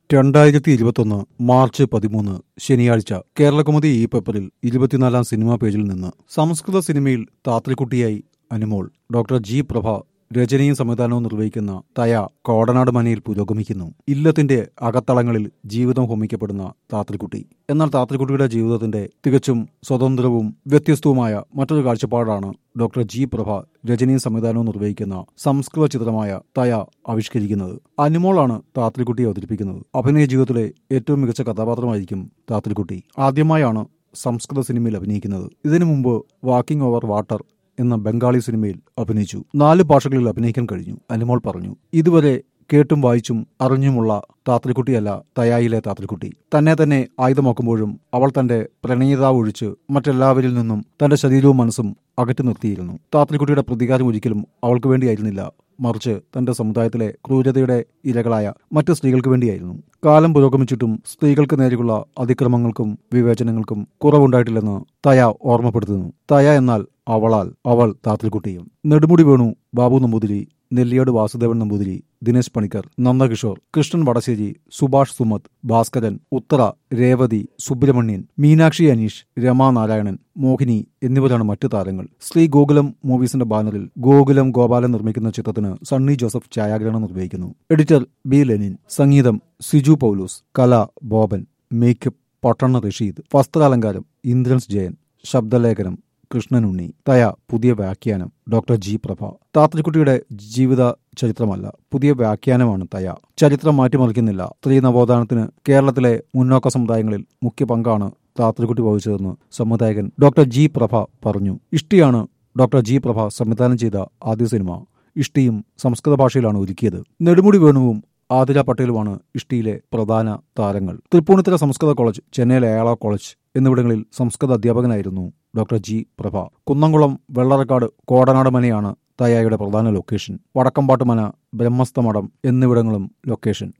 രണ്ടായിരത്തി ഇരുപത്തൊന്ന് മാർച്ച് പതിമൂന്ന് ശനിയാഴ്ച കേരളകൗമുദി ഈ പേപ്പറിൽ ഇരുപത്തിനാലാം സിനിമാ പേജിൽ നിന്ന് സംസ്കൃത സിനിമയിൽ താത്രിക്കുട്ടിയായി അനുമോൾ ഡോക്ടർ ജി പ്രഭ രചനയും സംവിധാനവും നിർവഹിക്കുന്ന തയ കോടനാട് മനയിൽ പുരോഗമിക്കുന്നു ഇല്ലത്തിന്റെ അകത്തളങ്ങളിൽ ജീവിതം ഹോമിക്കപ്പെടുന്ന താത്രിക്കുട്ടി എന്നാൽ താത്രിക്കുട്ടിയുടെ ജീവിതത്തിന്റെ തികച്ചും സ്വതന്ത്രവും വ്യത്യസ്തവുമായ മറ്റൊരു കാഴ്ചപ്പാടാണ് ഡോക്ടർ ജി പ്രഭ രചനയും സംവിധാനവും നിർവഹിക്കുന്ന സംസ്കൃത ചിത്രമായ തയ ആവിഷ്കരിക്കുന്നത് അനുമോളാണ് താത്രിക്കുട്ടിയെ അവതരിപ്പിക്കുന്നത് അഭിനയ ജീവിതത്തിലെ ഏറ്റവും മികച്ച കഥാപാത്രമായിരിക്കും താത്രിക്കുട്ടി ആദ്യമായാണ് സംസ്കൃത സിനിമയിൽ അഭിനയിക്കുന്നത് ഇതിനു മുമ്പ് വാക്കിംഗ് ഓവർ വാട്ടർ എന്ന ബംഗാളി സിനിമയിൽ അഭിനയിച്ചു നാല് ഭാഷകളിൽ അഭിനയിക്കാൻ കഴിഞ്ഞു അനുമോൾ പറഞ്ഞു ഇതുവരെ കേട്ടും വായിച്ചും അറിഞ്ഞുമുള്ള താത്രിക്കുട്ടിയല്ല തയായിലെ താത്രിക്കുട്ടി തന്നെ തന്നെ ആയുധമാക്കുമ്പോഴും അവൾ തന്റെ പ്രണയിതാവ് ഒഴിച്ച് മറ്റെല്ലാവരിൽ നിന്നും തന്റെ ശരീരവും മനസ്സും അകറ്റി നിർത്തിയിരുന്നു താത്രിക്കുട്ടിയുടെ പ്രതികാരം ഒരിക്കലും അവൾക്ക് വേണ്ടിയായിരുന്നില്ല മറിച്ച് തന്റെ സമുദായത്തിലെ ക്രൂരതയുടെ ഇരകളായ മറ്റു സ്ത്രീകൾക്ക് വേണ്ടിയായിരുന്നു കാലം പുരോഗമിച്ചിട്ടും സ്ത്രീകൾക്ക് നേരെയുള്ള അതിക്രമങ്ങൾക്കും വിവേചനങ്ങൾക്കും കുറവുണ്ടായിട്ടില്ലെന്ന് തയ ഓർമ്മപ്പെടുത്തുന്നു തയ എന്നാൽ അവളാൽ അവൾ താത്രിക്കുട്ടിയും നെടുമുടി വേണു ബാബു നമ്പൂതിരി നെല്ലിയാട് വാസുദേവൻ നമ്പൂതിരി ദിനേശ് പണിക്കർ നന്ദകിഷോർ കൃഷ്ണൻ വടശ്ശേരി സുഭാഷ് സുമത് ഭാസ്കരൻ ഉത്തര രേവതി സുബ്രഹ്മണ്യൻ മീനാക്ഷി അനീഷ് രമാ നാരായണൻ മോഹിനി എന്നിവരാണ് മറ്റു താരങ്ങൾ ശ്രീ ഗോകുലം മൂവീസിന്റെ ബാനറിൽ ഗോകുലം ഗോപാലൻ നിർമ്മിക്കുന്ന ചിത്രത്തിന് സണ്ണി ജോസഫ് ഛായാഗ്രഹണം നിർവഹിക്കുന്നു എഡിറ്റർ ബി ലെനിൻ സംഗീതം സിജു പൗലൂസ് കല ബോബൻ മേക്കപ്പ് പട്ടണ റഷീദ് വസ്ത്രാലങ്കാരം ഇന്ദ്രൻസ് ജയൻ ശബ്ദലേഖനം കൃഷ്ണനുണ്ണി തയ പുതിയ വ്യാഖ്യാനം ഡോക്ടർ ജി പ്രഭ താത്രിക്കുട്ടിയുടെ ജീവിത ചരിത്രമല്ല പുതിയ വ്യാഖ്യാനമാണ് തയ ചരിത്രം മാറ്റിമറിക്കുന്നില്ല സ്ത്രീ നവോത്ഥാനത്തിന് കേരളത്തിലെ മുന്നോക്ക സമുദായങ്ങളിൽ മുഖ്യ പങ്കാണ് താത്രിക്കുട്ടി വഹിച്ചതെന്ന് സംവിധായകൻ ഡോക്ടർ ജി പ്രഭ പറഞ്ഞു ഇഷ്ടിയാണ് ഡോക്ടർ ജി പ്രഭ സംവിധാനം ചെയ്ത ആദ്യ സിനിമ ഇഷ്ടിയും സംസ്കൃത ഭാഷയിലാണ് ഒരുക്കിയത് നെടുമുടി വേണുവും ആതിര പട്ടേലുമാണ് ഇഷ്ടിയിലെ പ്രധാന താരങ്ങൾ തൃപ്പൂണിത്തുറ സംസ്കൃത കോളേജ് ചെന്നൈയിലെ അയാള കോളേജ് എന്നിവിടങ്ങളിൽ സംസ്കൃത അധ്യാപകനായിരുന്നു ഡോക്ടർ ജി പ്രഭ കുന്നംകുളം വെള്ളറക്കാട് കോടനാട് മനയാണ് തയായുടെ പ്രധാന ലൊക്കേഷൻ വടക്കമ്പാട്ട് മന ബ്രഹ്മസ്തമഠം എന്നിവിടങ്ങളും ലൊക്കേഷൻ